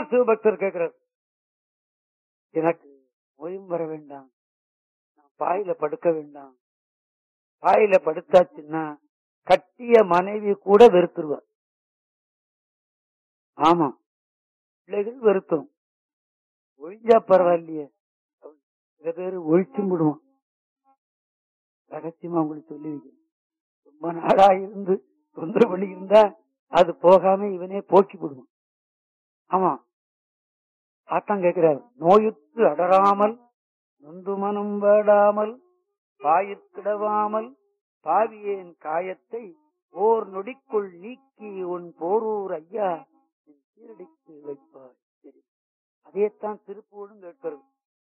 ஒரு சிவபக்தர் கேட்கிறார் எனக்கு ஓய்வும் வர வேண்டாம் நான் பாயில படுக்க வேண்டாம் பாயில படுத்தாச்சுன்னா கட்டிய மனைவி கூட வெறுத்துருவார் ஆமா பிள்ளைகள் வெறுத்தும் ஒழிஞ்சா பரவாயில்லையே சில பேரு ஒழிச்சும் விடுவான் ரகசியமா உங்களுக்கு சொல்லி வைக்கிறேன் ரொம்ப நாளா இருந்து தொந்தரவு பண்ணி இருந்தா அது போகாம இவனே போக்கி விடுவான் ஆமா ஆத்தான் கேட்கிறார் நோயுற்று அடராமல் நொந்து மனம் வேடாமல் பாயிற்கிடவாமல் பாவியேன் காயத்தை ஓர் நொடிக்குள் நீக்கி உன் போரூர் ஐயா என் சீரடிக்கு வைப்பாய் சரி. அதைத்தான் திருப்பூரும் கேட்கிறது